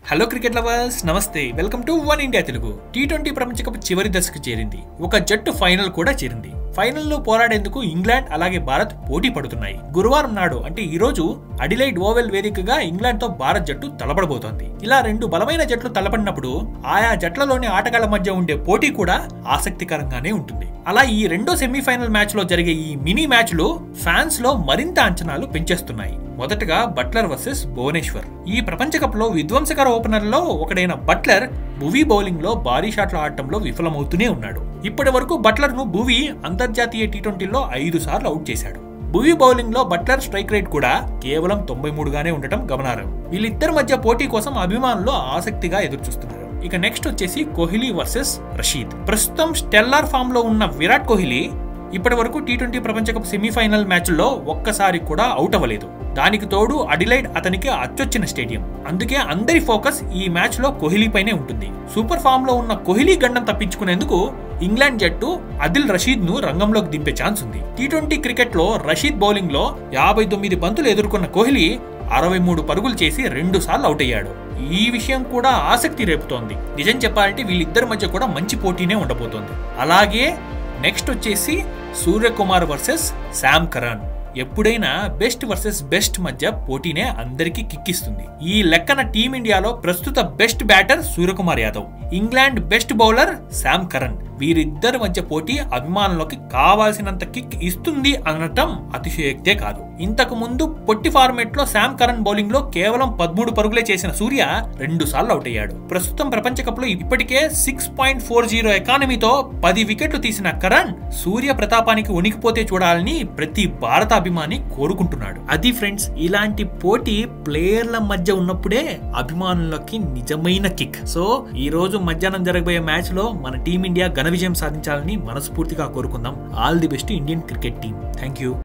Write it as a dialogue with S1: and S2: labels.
S1: hello cricket lovers నమస్తే welcome to One India Telugu T twenty ప్రపంచ cup చివరి దశకు చేరింది ఒక జట్టు ఫైనల్ కూడా చేరింది ఫైనల్లో పోరాడేందుకు ఇంగ్లాండ్ అలాగే భారత్ పోటీ పడుతున్నాయి గురువారం నాడు అంటే ఈ రోజు అడిలైడ్ ఓవెల్ వేదికగా ఇంగ్లాండ్ తో భారత్ జట్టు తలపడబోతోంది ఇలా రెండు బలమైన జట్లు తలపడినప్పుడు ఆయా జట్లలోని ఆటగాళ్ల మధ్య ఉండే పోటీ కూడా ఆసక్తికరంగానే ఉంటుంది అలా ఈ రెండో సెమీఫైనల్ మ్యాచ్ లో జరిగే ఈ మినీ మ్యాచ్లు ఫ్యాన్స్ లో మరింత అంచనాలు పెంచేస్తున్నాయి మొదటగా బట్లర్ వర్సెస్ భువనేశ్వర్ ఈ ప్రపంచ కప్ లో విధ్వంసకర ఓపెనర్లలో ఒకడైన బట్లర్ భువీ బౌలింగ్ లో భారీ షాట్లు ఆడటంలో విఫలమవుతూనే ఉన్నాడు ఇప్పటి వరకు బట్లర్ ను భువీ అంతర్జాతీయ టీ ట్వంటీలో ఐదు సార్లు అవుట్ చేశాడు భువీ బౌలింగ్ లో బట్లర్ స్ట్రైక్ రేట్ కూడా కేవలం తొంభై మూడుగానే ఉండటం గమనార్హం వీళ్ళిద్దరి మధ్య పోటీ కోసం అభిమానులు ఆసక్తిగా ఎదురుచూస్తున్నారు ఇక నెక్స్ట్ వచ్చేసి కోహ్లీ వర్సెస్ రషీద్ ప్రస్తుతం స్టెల్లార్ ఫామ్ లో ఉన్న విరాట్ కోహ్లీ ఇప్పటి వరకు టీ ట్వంటీ ప్రపంచ కప్ సెమీఫైనల్ మ్యాచ్ల్లో ఒక్కసారి కూడా అవుట్ అవ్వలేదు దానికి తోడు అడిలైడ్ అతనికి అచ్చొచ్చిన స్టేడియం అందుకే అందరి ఫోకస్ ఈ మ్యాచ్ లో కోహ్లీ పైనే ఉంటుంది సూపర్ ఫామ్ లో ఉన్న కోహ్లీ గండం తప్పించుకునేందుకు ఇంగ్లాండ్ జట్టు అదిల్ రషీద్ ను రంగంలోకి దింపే ఛాన్స్ ఉంది టీ ట్వంటీ క్రికెట్ లో రషీద్ బౌలింగ్ లో యాభై తొమ్మిది బంతులు ఎదుర్కొన్న కోహ్లీ అరవై మూడు పరుగులు చేసి రెండు సార్లు అవుట్ అయ్యాడు ఈ విషయం కూడా ఆసక్తి రేపుతోంది నిజం చెప్పాలంటే వీళ్ళిద్దరి మధ్య కూడా మంచి పోటీనే ఉండబోతోంది అలాగే నెక్స్ట్ వచ్చేసి సూర్యకుమార్ వర్సెస్ శామ్ కరణ్ ఎప్పుడైనా బెస్ట్ వర్సెస్ బెస్ట్ మధ్య పోటీనే అందరికీ కిక్కిస్తుంది ఈ లెక్కన టీమిండియాలో ప్రస్తుత best batter Suryakumar Yadav England best bowler Sam Curran వీరిద్దరి మధ్య పోటీ అభిమానులకి కావాల్సినంత కిక్ ఇస్తుంది అనటం అతిశయోక్తే కాదు ఇంతకు ముందు పొట్టి ఫార్మేట్ లో శామ్ కరణ్ బౌలింగ్ లో కేవలం పదమూడు పరుగులే చేసిన సూర్య రెండు సార్లు అవుట్ అయ్యాడు ప్రస్తుతం ప్రపంచ కప్ లో ఇప్పటికే సిక్స్ పాయింట్ ఫోర్ జీరో ఎకానమీతో పది వికెట్లు తీసిన కరణ్ సూర్య ప్రతాపానికి ఉనికిపోతే చూడాలని ప్రతి భారత అభిమాని కోరుకుంటున్నాడు అది ఫ్రెండ్స్ ఇలాంటి పోటీ ప్లేయర్ల మధ్య ఉన్నప్పుడే అభిమానులకి నిజమైన కిక్ సో ఈ రోజు మధ్యాహ్నం జరగబోయే మ్యాచ్ లో మన టీమిండియా ఘన విజయం సాధించాలని మనస్ఫూర్తిగా కోరుకుందాం all the best Indian cricket team thank you